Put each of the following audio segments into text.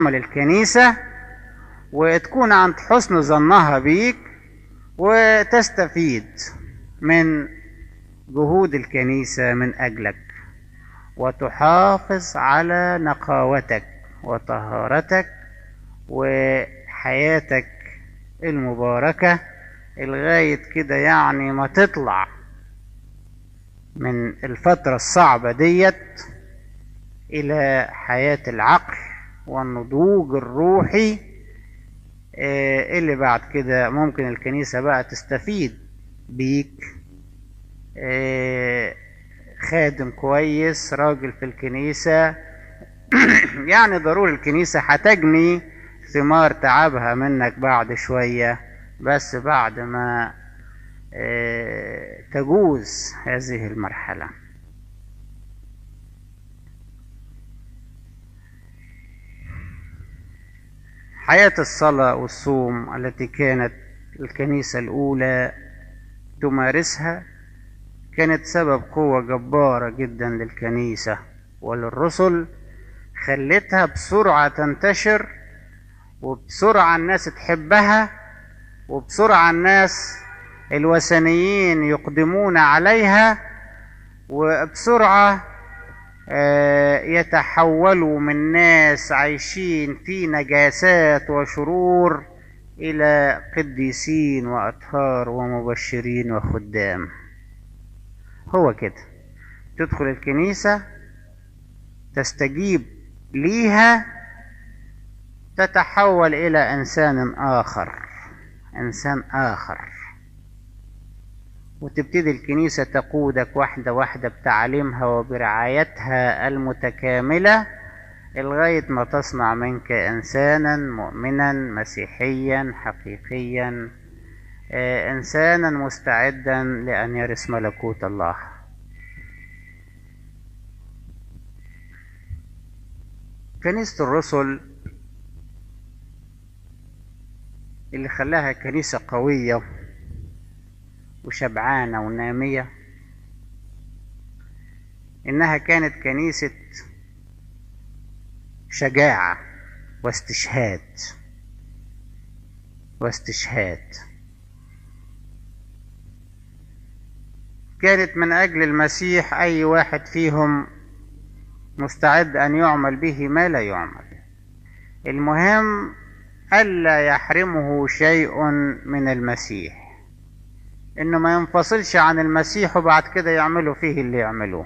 الكنيسة وتكون عند حسن ظنها بيك وتستفيد من جهود الكنيسة من أجلك وتحافظ على نقاوتك وطهارتك وحياتك المباركة لغاية كده يعني ما تطلع من الفترة الصعبة ديت إلى حياة العقل والنضوج الروحي اللي بعد كده ممكن الكنيسة بقى تستفيد بيك خادم كويس راجل في الكنيسة يعني ضروري الكنيسة هتجني ثمار تعبها منك بعد شوية بس بعد ما تجوز هذه المرحلة حياة الصلاة والصوم التي كانت الكنيسة الأولى تمارسها كانت سبب قوة جبارة جدا للكنيسة وللرسل خلتها بسرعة تنتشر وبسرعة الناس تحبها وبسرعة الناس الوثنيين يقدمون عليها وبسرعة يتحولوا من ناس عايشين في نجاسات وشرور إلى قديسين وأطهار ومبشرين وخدام هو كده تدخل الكنيسة تستجيب ليها تتحول إلى إنسان آخر إنسان آخر وتبتدي الكنيسة تقودك واحدة واحدة بتعليمها وبرعايتها المتكاملة لغاية ما تصنع منك إنسانا مؤمنا مسيحيا حقيقيا إنسانا مستعدا لأن يرث ملكوت الله كنيسة الرسل اللي خلاها كنيسة قوية وشبعانة ونامية إنها كانت كنيسة شجاعة واستشهاد واستشهاد كانت من أجل المسيح أي واحد فيهم مستعد أن يعمل به ما لا يعمل المهم ألا يحرمه شيء من المسيح إنه ما ينفصلش عن المسيح وبعد كده يعملوا فيه اللي يعملوه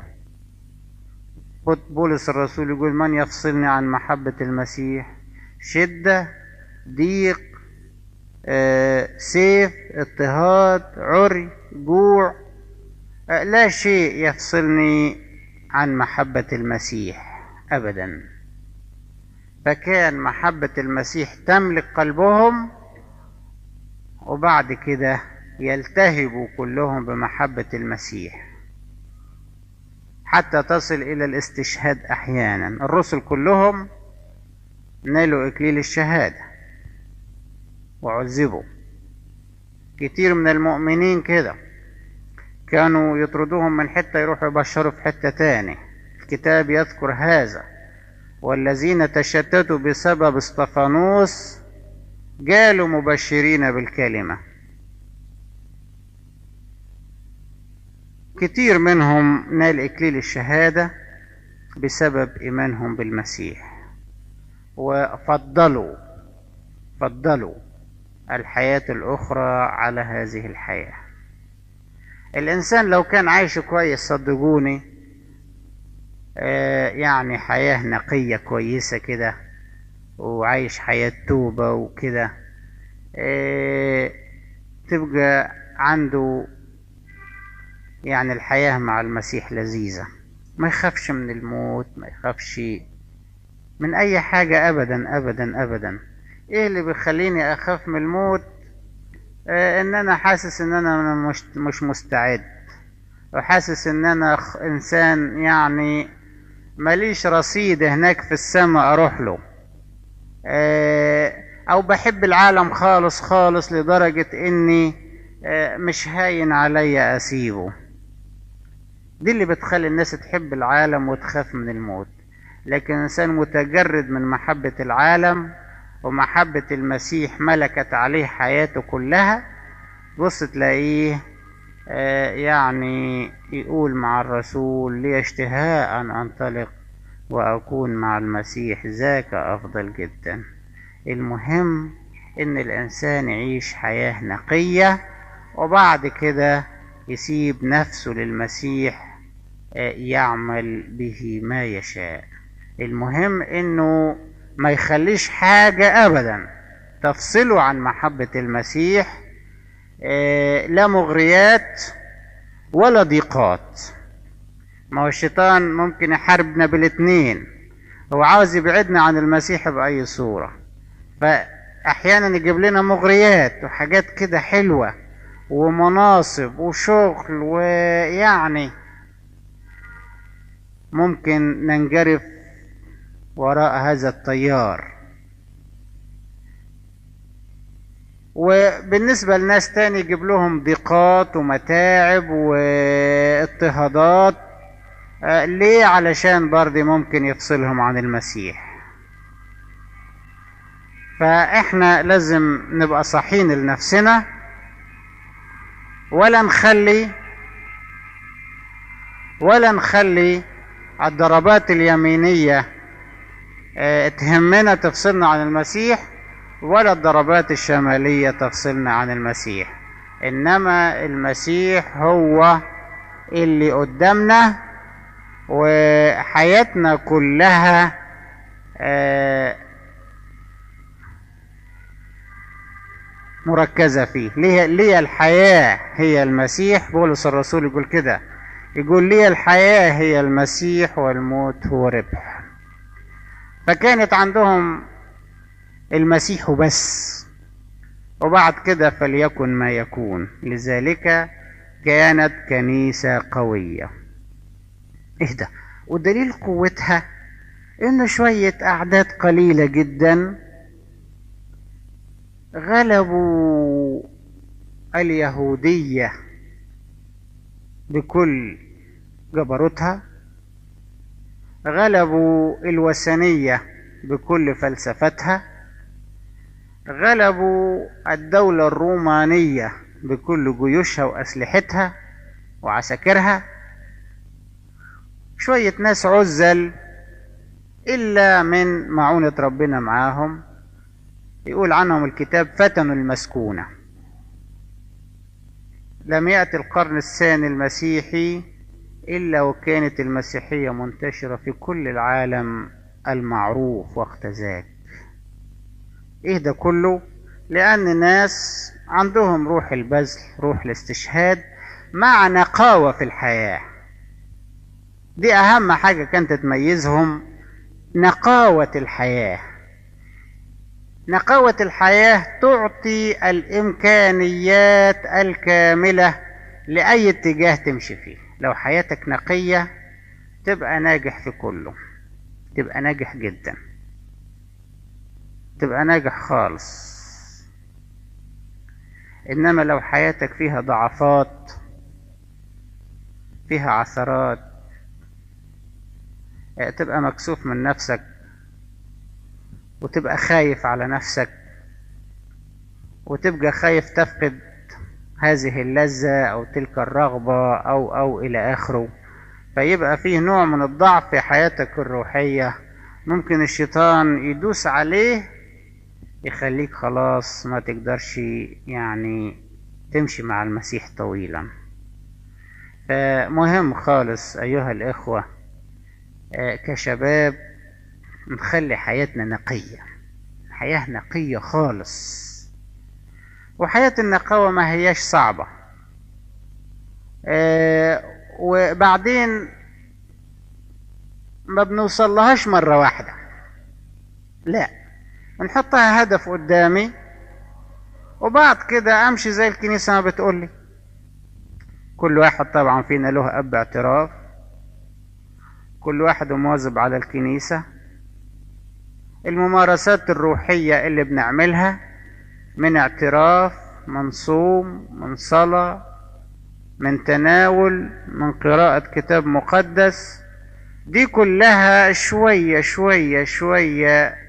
بولس الرسول يقول من يفصلني عن محبة المسيح شدة ضيق آه، سيف اضطهاد عري جوع آه، لا شيء يفصلني عن محبة المسيح أبدا فكان محبة المسيح تملك قلبهم وبعد كده يلتهبوا كلهم بمحبة المسيح حتى تصل إلى الاستشهاد أحيانا الرسل كلهم نالوا إكليل الشهادة وعذبوا كتير من المؤمنين كده كانوا يطردوهم من حتة يروحوا يبشروا في حتة تاني الكتاب يذكر هذا والذين تشتتوا بسبب اسطفانوس جالوا مبشرين بالكلمة كتير منهم نال إكليل الشهادة بسبب إيمانهم بالمسيح وفضلوا فضلوا الحياة الأخرى على هذه الحياة الإنسان لو كان عايش كويس صدقوني آه يعني حياة نقية كويسة كده وعايش حياة توبة وكده آه تبقى عنده يعني الحياة مع المسيح لذيذة ما يخافش من الموت ما يخافش من أي حاجة أبدا أبدا أبدا إيه اللي بيخليني أخاف من الموت آه إن أنا حاسس إن أنا مش, مش مستعد وحاسس إن أنا إنسان يعني ماليش رصيد هناك في السماء أروح له آه أو بحب العالم خالص خالص لدرجة إني آه مش هاين عليا أسيبه دي اللي بتخلي الناس تحب العالم وتخاف من الموت لكن إنسان متجرد من محبة العالم ومحبة المسيح ملكت عليه حياته كلها بص تلاقيه آه، يعني يقول مع الرسول لي اشتهاء أن أنطلق وأكون مع المسيح ذاك أفضل جدا المهم إن الإنسان يعيش حياة نقية وبعد كده يسيب نفسه للمسيح آه، يعمل به ما يشاء المهم إنه ما يخليش حاجة أبدا تفصله عن محبة المسيح آه، لا مغريات ولا ضيقات ما هو الشيطان ممكن يحاربنا بالاتنين هو عاوز يبعدنا عن المسيح بأي صورة فأحيانا يجيب لنا مغريات وحاجات كده حلوة ومناصب وشغل ويعني ممكن ننجرف وراء هذا التيار وبالنسبة لناس تاني يجيب لهم ضيقات ومتاعب واضطهادات آه، ليه علشان برضه ممكن يفصلهم عن المسيح فاحنا لازم نبقى صحين لنفسنا ولا نخلي ولا نخلي الضربات اليمينية آه، تهمنا تفصلنا عن المسيح ولا الضربات الشمالية تفصلنا عن المسيح إنما المسيح هو اللي قدامنا وحياتنا كلها آه، مركزة فيه ليه, ليه الحياة هي المسيح بولس الرسول يقول كده يقول لي الحياة هي المسيح والموت هو ربح فكانت عندهم المسيح بس وبعد كده فليكن ما يكون لذلك كانت كنيسة قوية ايه ده ودليل قوتها ان شوية اعداد قليلة جدا غلبوا اليهودية بكل جبروتها غلبوا الوثنية بكل فلسفتها غلبوا الدولة الرومانية بكل جيوشها وأسلحتها وعساكرها شوية ناس عزل إلا من معونة ربنا معاهم يقول عنهم الكتاب فتنوا المسكونة لم يأتي القرن الثاني المسيحي إلا وكانت المسيحية منتشرة في كل العالم المعروف وقت ذاك إيه ده كله لأن ناس عندهم روح البذل روح الاستشهاد مع نقاوة في الحياة دي أهم حاجة كانت تميزهم نقاوة الحياة نقاوة الحياة تعطي الإمكانيات الكاملة لأي اتجاه تمشي فيه لو حياتك نقية تبقى ناجح في كله تبقى ناجح جدا تبقى ناجح خالص إنما لو حياتك فيها ضعفات فيها عثرات تبقى مكسوف من نفسك وتبقى خايف على نفسك وتبقى خايف تفقد هذه اللذة أو تلك الرغبة أو أو إلى آخره فيبقى فيه نوع من الضعف في حياتك الروحية ممكن الشيطان يدوس عليه يخليك خلاص ما تقدرش يعني تمشي مع المسيح طويلا فمهم خالص أيها الإخوة كشباب نخلي حياتنا نقية حياة نقية خالص وحياة النقاوة ما هياش صعبة آه وبعدين ما بنوصلهاش مرة واحدة لا نحطها هدف قدامي وبعد كده امشي زي الكنيسة ما بتقولي كل واحد طبعا فينا له اب اعتراف كل واحد مواظب على الكنيسة الممارسات الروحية اللي بنعملها من اعتراف من صوم من صلاة من تناول من قراءة كتاب مقدس دي كلها شوية شوية شوية